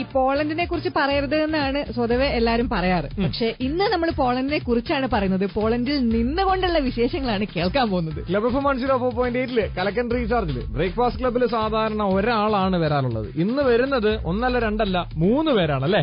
പോളണ്ടിനെ കുറിച്ച് പറയരുത് എന്നാണ് സ്വതവേ എല്ലാരും പറയാറ് പക്ഷെ ഇന്ന് നമ്മൾ പോളണ്ടിനെ കുറിച്ചാണ് പറയുന്നത് പോളണ്ടിൽ നിന്നുകൊണ്ടുള്ള വിശേഷങ്ങളാണ് കേൾക്കാൻ പോകുന്നത് club F one zero four point എയ്റ്റില് കലക്കൻ റീചാർജില് ബ്രേക്ക്ഫാസ്റ്റ് ക്ലബ്ബിൽ സാധാരണ ഒരാളാണ് വരാറുള്ളത് ഇന്ന് വരുന്നത് ഒന്നല്ല രണ്ടല്ല മൂന്ന് പേരാണ് അല്ലേ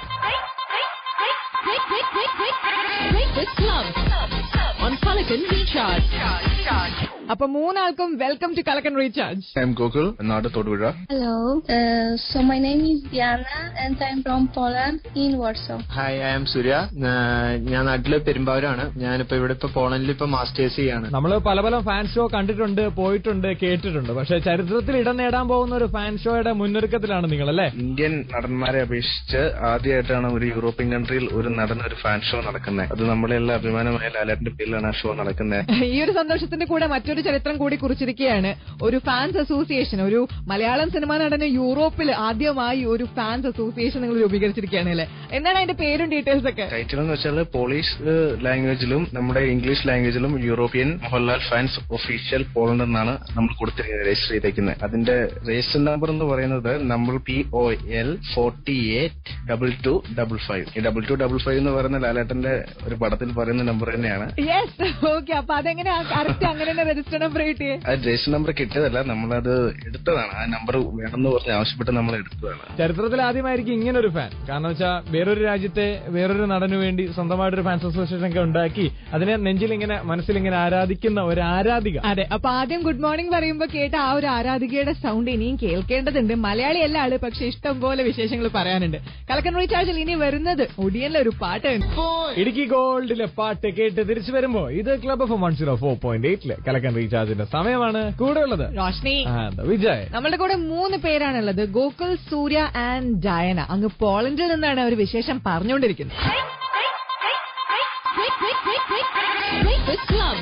Breakfast Club on Pelican Recharge. അപ്പൊ മൂന്നാൾക്കും welcome to Kalakkan recharge I'm Gokul, Nada Todvira. Hello. Uh, so my name is Diana and I'm from Poland in Warsaw. Hi I am Surya ഞാ- ഞാൻ നാട്ടില് പെരുമ്പാവൂരാണ് ഞാനിപ്പോ ഇവിടെ ഇപ്പൊ പോളണ്ടിൽ ഇപ്പൊ മാസ്റ്റേഴ്സ് ചെയ്യാണ് നമ്മൾ പല പല ഫാൻ ഷോ കണ്ടിട്ടുണ്ട് പോയിട്ടുണ്ട് കേട്ടിട്ടുണ്ട് പക്ഷെ ചരിത്രത്തിൽ ഇടം നേടാൻ പോകുന്ന ഒരു ഫാൻ ഷോയുടെ മുന്നൊരുക്കത്തിലാണ് നിങ്ങൾ അല്ലേ ഇന്ത്യൻ നടന്മാരെ അപേക്ഷിച്ച് ആദ്യമായിട്ടാണ് ഒരു യൂറോപ്യൻ കൺട്രിയിൽ ഒരു നടൻ ഒരു ഫാൻ ഷോ നടക്കുന്നത് അത് നമ്മളെല്ലാം അഭിമാനമായ ലാലേട്ടന്റെ പേരിലാണ് ആ ഷോ നടക്കുന്നത് ഈ ഒരു സന്തോഷത്തിന്റെ കൂടെ മറ്റൊരു ചരിത്രം കൂടി കുറിച്ചിരിക്കുകയാണ് ഒരു ഫാൻസ് അസോസിയേഷൻ ഒരു മലയാളം സിനിമാ നടന് യൂറോപ്പിൽ ആദ്യമായി ഒരു ഫാൻസ് അസോസിയേഷൻ നിങ്ങൾ രൂപീകരിച്ചിരിക്കുകയാണ് അല്ലേ എന്താണ് അതിന്റെ പേരും ഡീറ്റെയിൽസ് ഒക്കെ ടൈറ്റിൽ എന്ന് വെച്ചാൽ പോളിഷ് ലാംഗ്വേജിലും നമ്മുടെ ഇംഗ്ലീഷ് ലാംഗ്വേജിലും European Mohanlal fans official Poland എന്നാണ് നമ്മൾ കൊടുത്തിരിക്കുന്നത് രജിസ്റ്റർ ചെയ്തേക്കുന്നത് അതിന്റെ രജിസ്റ്റർ നമ്പർ എന്ന് പറയുന്നത് number P O L forty eight double two double five ഈ ഡബിൾ ടു ഡബിൾ ഫൈവ് എന്ന് പറയുന്ന ലാലേട്ടന്റെ ഒരു പടത്തിൽ പറയുന്ന നമ്പർ തന്നെയാണ് യെസ് ഓക്കെ അപ്പൊ അതെങ്ങനെ കറക്റ്റ് അങ്ങനെ തന്നെ രജിസ്റ്റർ നമ്പർ കിട്ടിയേ ആ രജിസ്റ്റർ നമ്പർ കിട്ടിയതല്ല നമ്മളത് എടുത്തതാണ് ആ നമ്പർ വേണമെന്ന് പറഞ്ഞ് ആവശ്യപ്പെട്ട് നമ്മൾ എടുത്തതാണ് ചരിത്രത്തിൽ ആദ്യമായിരിക്കും ഇങ്ങനെ ഒരു ഫാൻ കാരണം വെച്ചാൽ വേറൊരു രാജ്യത്തെ വേറൊരു നടനു വേണ്ടി സ്വന്തമായിട്ടൊരു ഫാൻസ് അസോസിയേഷൻ ഒക്കെ ഉണ്ടാക്കി അതിനെ നെഞ്ചിൽ ഇങ്ങനെ മനസ്സിൽ ഇങ്ങനെ ആരാധിക്കുന്ന ഒരു ആരാധിക അതെ അപ്പൊ ആദ്യം ഗുഡ് മോർണിംഗ് പറയുമ്പോ കേട്ട ആ ഒരു ആരാധികയുടെ സൗണ്ട് ഇനിയും കേൾക്കേണ്ടതുണ്ട് മലയാളി അല്ല ആള് പക്ഷെ ഇഷ്ടം പോലെ വിശേഷങ്ങൾ പറയാനുണ്ട് കലക്കൻ റീചാർജിൽ ഇനി വരുന്നത് ഒടിയനിലെ ഒരു പാട്ട് ഇടുക്കി ഗോൾഡിലെ പാട്ട് കേട്ട് തിരിച്ചു വരുമ്പോ ഇത് club of one zero four point എയ്റ്റില് കലക്കൻ റീചാർജിന്റെ സമയമാണ് കൂടെ ഉള്ളത് റോഷ്നി വിജയ് നമ്മളുടെ കൂടെ മൂന്ന് പേരാണുള്ളത് ഗോകുൽ സൂര്യ ആൻഡ് ഡയന അങ്ങ് പോളണ്ടിൽ നിന്നാണ് അവർ വിശേഷം പറഞ്ഞുകൊണ്ടിരിക്കുന്നത് Breakfast Club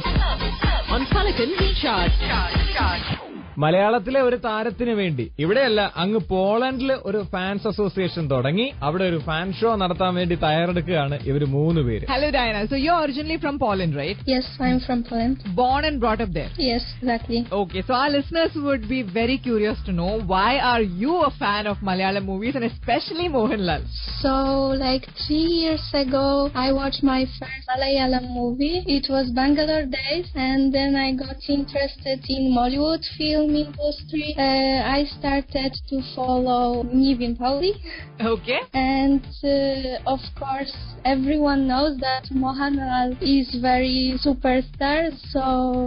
on Pelican Recharge. മലയാളത്തിലെ ഒരു താരത്തിന് വേണ്ടി ഇവിടെയല്ല അങ്ങ് പോളണ്ടില് ഒരു ഫാൻസ് അസോസിയേഷൻ തുടങ്ങി അവിടെ ഒരു ഫാൻ ഷോ നടത്താൻ വേണ്ടി തയ്യാറെടുക്കുകയാണ് ഇവര് മൂന്ന് പേര് hello Diana so you originally from Poland right Yes, I'm from Poland. born and brought up there Yes, exactly. Okay, so our listeners would be very curious to know why are you a fan of Malayalam movies and especially Mohanlal? So, like three years ago, I watched my first Malayalam movie. It was Bangalore Days, and then I got interested in Mollywood film industry. Uh, I started to follow Nivin Pauli, Okay. and uh, of course, everyone knows that Mohanlal is very superstar. So,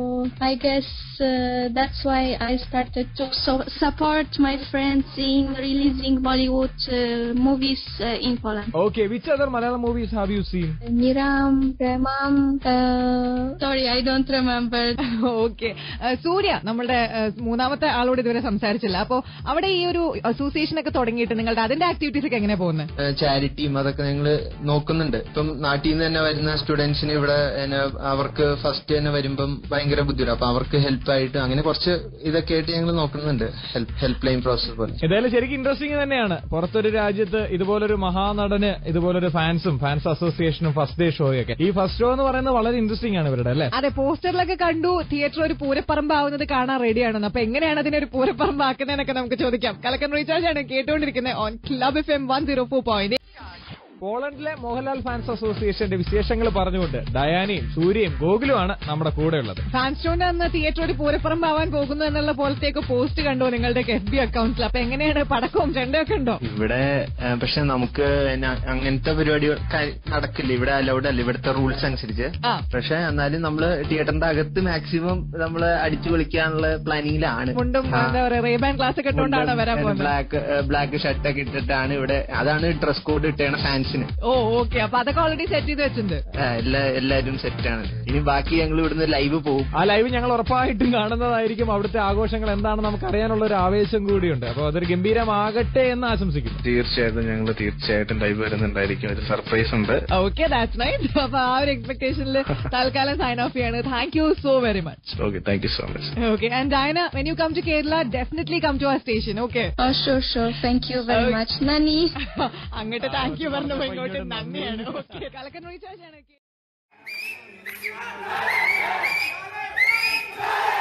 I guess uh, that's why I started to so- support my friends in releasing Bollywood uh, movies uh, in Poland. Okay which other Malayalam movies have you seen Miram, Premam, uh, sorry, I don't remember. Okay Surya നമ്മളുടെ uh, മൂന്നാമത്തെ ആളോട് ഇതുവരെ സംസാരിച്ചില്ല അപ്പോ അവിടെ ഈ ഒരു association ഒക്കെ തുടങ്ങിയിട്ട് നിങ്ങളുടെ അതിന്റെ ആക്ടിവിറ്റീസ് ഒക്കെ എങ്ങനെ പോകുന്നത് ചാരിറ്റിയും അതൊക്കെ ഞങ്ങൾ നോക്കുന്നുണ്ട് ഇപ്പം നാട്ടിൽ നിന്ന് തന്നെ വരുന്ന സ്റ്റുഡൻസിന് ഇവിടെ എന്നെ അവർക്ക് ഫസ്റ്റ് തന്നെ വരുമ്പം ഭയങ്കര ബുദ്ധിമുട്ട് അപ്പൊ അവർക്ക് ഹെൽപ്പ് ആയിട്ട് അങ്ങനെ കുറച്ച് ഇതൊക്കെ ആയിട്ട് ഞങ്ങൾ നോക്കുന്നുണ്ട് ഹെൽപ്പ് ഹെൽപ്പ് ലൈൻ പ്രോസസ് പോലെ ഏതായാലും ശരിക്കും ഇൻട്രസ്റ്റിംഗ് തന്നെയാണ് പുറത്തൊരു രാജ്യത്ത് ഇതുപോലൊരു മഹാനടന് ഇതുപോലൊരു ഫാൻസും ഫാൻസ് അസോസിയേഷനും ഫസ്റ്റ് ഡേ ഷോയൊക്കെ ഈ ഫസ്റ്റ് ഷോ എന്ന് പറയുന്നത് വളരെ ഇൻട്രസ്റ്റിംഗ് ആണ് ഇവരുടെ അല്ലേ അതെ പോസ്റ്ററിലൊക്കെ കണ്ടു തിയേറ്റർ ഒരു പൂരപ്പറമ്പാവുന്നത് കാണാൻ റെഡിയാണെന്ന് അപ്പൊ എങ്ങനെയാണ് അതിനെ ഒരു പൂരപ്പറമ്പാക്കുന്നതെന്നൊക്കെ നമുക്ക് ചോദിക്കാം കലക്കൻ റീചാർജ് ആണ് കേട്ടുകൊണ്ടിരിക്കുന്നത് on club F M one zero four point പോളണ്ടിലെ മോഹൻലാൽ ഫാൻസ് അസോസിയേഷന്റെ വിശേഷങ്ങൾ പറഞ്ഞുകൊണ്ട് ഡയാനയും സൂര്യയും ഗോകുലുമാണ് നമ്മുടെ കൂടെയുള്ളത് ഫാൻസ് ഷോന്റെ അന്ന് തിയേറ്റർ ഒരു പൂരപ്പറമ്പാവാൻ പോകുന്നു എന്നുള്ള പോലത്തേക്ക് പോസ്റ്റ് കണ്ടു നിങ്ങളുടെ എഫ് ബി അക്കൗണ്ടിൽ അപ്പൊ എങ്ങനെയാണ് പടക്കവും ചെണ്ടയൊക്കെ ഉണ്ടോ ഇവിടെ ആ, പക്ഷെ നമുക്ക് ന- അങ്ങനത്തെ പരിപാടി ക- നടക്കില്ല ഇവിടെ അലൗഡ് അല്ല ഇവിടുത്തെ റൂൾസ് അനുസരിച്ച് ആ. പക്ഷെ എന്നാലും നമ്മള് തിയേറ്ററിന്റെ അകത്ത് മാക്സിമം നമ്മള് അടിച്ചു പൊളിക്കാനുള്ള പ്ലാനിങ്ങിലാണ് മുണ്ടും എന്താ പറയാ റേബാൻ ക്ലാസ് ഒക്കെ ഇട്ടുകൊണ്ടാണ് വരാൻ പോകുന്നത് ബ്ലാക്ക് ബ്ലാക്ക് ഷർട്ടൊക്കെ ഇട്ടിട്ടാണ് ഇവിടെ അതാണ് ഡ്രസ് കോഡ് ഇട്ടേണ ഫാൻസിന് ഓ ഓക്കെ അപ്പൊ അതൊക്കെ ഓൾറെഡി സെറ്റ് ചെയ്ത് വെച്ചിട്ടുണ്ട് ആ, എല്ലാ എല്ലാരും സെറ്റാണ് ഇനി ബാക്കി ഞങ്ങൾ ഇവിടുന്ന് ലൈവ് പോകും ആ ലൈവ് ഞങ്ങൾ ഉറപ്പായിട്ടും കാണുന്നതായിരിക്കും അവിടുത്തെ ആഘോഷങ്ങൾ എന്താണെന്ന് നമുക്ക് അറിയാനുള്ള ഒരു ആവേശം കൂടിയുണ്ട് അപ്പോൾ അതൊരു ഗംഭീരമാകട്ടെ എന്ന് ആശംസിക്കുന്നു തീർച്ചയായിട്ടും ഞങ്ങൾ തീർച്ചയായിട്ടും ലൈവ് വരുന്നുണ്ടായിരിക്കും ഒരു സർപ്രൈസ് ഉണ്ട് ഓക്കെ ദാറ്റ്സ് നൈസ് അപ്പൊ ആ ഒരു എക്സ്പെക്ടേഷനിൽ തൽക്കാലം സൈൻ ഓഫ് ചെയ്യാണ് thank you so very much okay thank you so much okay and Diana when you come to Kerala definitely come to ആ station okay Oh, sure, sure. Thank you very Okay. much. Nani. അങ്ങോട്ട് thank you പറഞ്ഞപ്പോ ഇങ്ങോട്ട് നന്ദിയാണ് okay കലക്കൻ recharge ആണ്